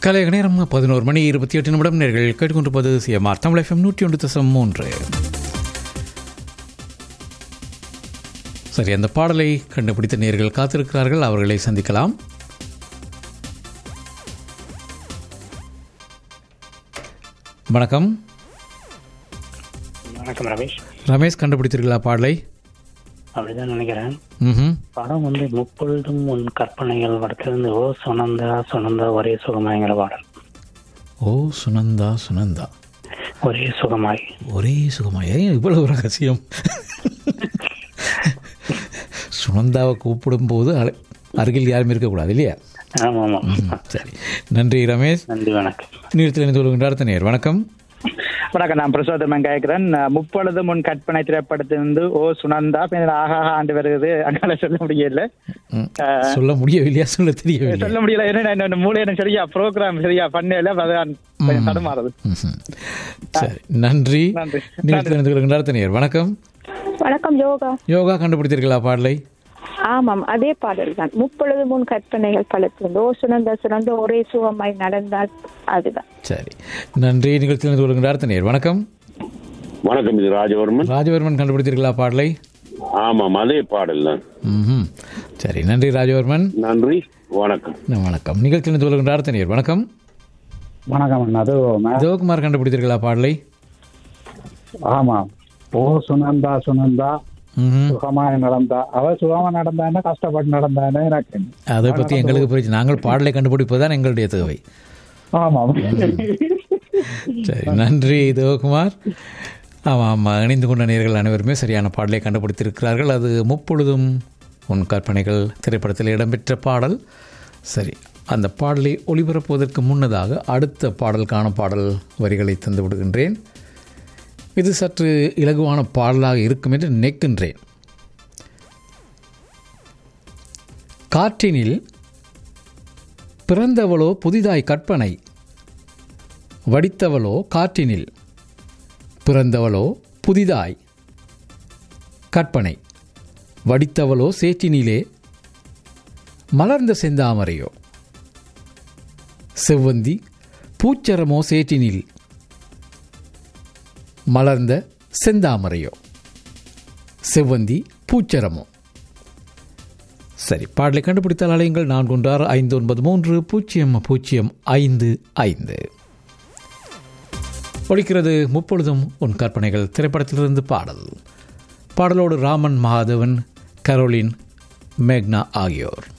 கலைய நேரம் பதினோரு மணி இருபத்தி எட்டு நிமிடம் நேர்கள் கேட்டுக்கொண்டிருப்பது சிஎம்ஆர் தமிழ் எஃப்எம் நூற்றி ஒன்று தசம் மூன்று சரி அந்த பாடலை கண்டுபிடித்த நேர்கள் காத்திருக்கிறார்கள் அவர்களை சந்திக்கலாம் வணக்கம் வணக்கம் ரமேஷ் ரமேஷ் கண்டுபிடித்தீர்களா பாடலை அப்படிதான் நினைக்கிறேன் ம் படம் வந்து முப்பொழுதும் உன் கற்பனைகள் படத்திலிருந்து ஓ சுனந்தா சுனந்தா ஒரே சுகமாய்ங்கிற பாடல் ஓ சுனந்தா சுனந்தா ஒரே சுகமாய் ஒரே சுகமா ஏன் இவ்வளவு ரகசியம் சுனந்தாவை கூப்பிடும்போது அழ- அருகில் யாரும் இருக்கக்கூடாது இல்லையா ஆமா ஆமா ம், சரி நன்றி ரமேஷ் நன்றி வணக்கம் நீளத்தில் இணைந்து கொள்கின்ற அடுத்த நேர் வணக்கம் வணக்கம் நான் பிரசோதமன் கேட்கிறேன் முப்பொழுது முன் கற்பனை திரைப்படத்திலிருந்து ஓ சுனந்தா பின்னர் ஆகாக ஆண்டு வருகிறது அதனால சொல்ல முடியல ம், சொல்ல முடியவில்லையா சொல்ல தெரியவில்லை சொல்ல முடியல ஏன்னா நான் என்னோட மூளை எனக்கு சரியா ப்ரோக்ராம் சரியா பண்ணல அதான் கொஞ்சம் தடுமாறுது ம்ஹும். சரி நன்றி நன்றி. நீளத்தில் இணைந்து கொள்கின்ற அடுத்த நேர் வணக்கம் வணக்கம் யோகா யோகா கண்டுபிடித்தீர்களா பாடலை ஆமாம் அதே பாடல் தான் முப்பொழுது முன் கற்பனைகள் பலத்திலிருந்து ஓ சுனந்த சுனந்த ஒரே சுகமாய் நடந்தால் அதுதான் சரி நன்றி நிகழ்ச்சியில் இணைந்து கொள்கின்ற அடுத்த நேர் வணக்கம் வணக்கம் இது ராஜவர்மன் ராஜவர்மன் கண்டுபிடித்தீர்களா பாடலை ஆமாம் அதே பாடல் தான் ம்ஹும். சரி நன்றி ராஜவர்மன் நன்றி வணக்கம் வணக்கம் நிகழ்ச்சியில் இணைந்து கொள்கின்ற அடுத்த நேர் வணக்கம் வணக்கம் அது சிவகுமார் கண்டுபிடித்தீர்களா பாடலை ஆமா ஓ சுனந்தா சுனந்தா ம்ஹும். சுகமாய் நடந்தா அவ சுகமா நடந்தானே கஷ்டப்பட்டு நடந்தானே எனக்கு அதை பற்றி எங்களுக்கு புரிஞ்சு நாங்கள் பாடலை கண்டுபிடிப்பதுதான் எங்களுடைய தேவை ஆமா சரி நன்றி சிவகுமார் ஆமாம் ஆமாம் இணைந்து கொண்ட நேர்கள் அனைவருமே சரியான பாடலை கண்டுபிடித்திருக்கிறார்கள் அது முப்பொழுதும் உன் கற்பனைகள் திரைப்படத்தில் இடம்பெற்ற பாடல் சரி அந்த பாடலை ஒளிபரப்புவதற்கு முன்னதாக அடுத்த பாடலுக்கான பாடல் வரிகளை தந்து விடுகின்றேன் இது சற்று இலகுவான பாடலாக இருக்கும் என்று நினைக்கின்றேன் காற்றினில் பிறந்தவளோ புதிதாய் கற்பனை வடித்தவளோ காற்றினில் பிறந்தவளோ புதிதாய் கற்பனை வடித்தவளோ சேற்றினிலே மலர்ந்த செந்தாமரையோ செவ்வந்தி பூச்சரமோ சேற்றினில் மலர்ந்த செந்தாமரையோ செவ்வந்தி பூச்சரமோ சரி பாடலை கண்டுபிடித்தால் அலையுங்கள் நான்கு ஒன்று ஆறு ஐந்து ஒன்பது மூன்று பூஜ்ஜியம் பூஜ்ஜியம் ஐந்து ஐந்து ஒழிக்கிறது முப்பொழுதும் உன் கற்பனைகள் திரைப்படத்திலிருந்து பாடல் பாடலோடு ராமன் மகாதேவன் கரோலின் மேக்னா ஆகியோர்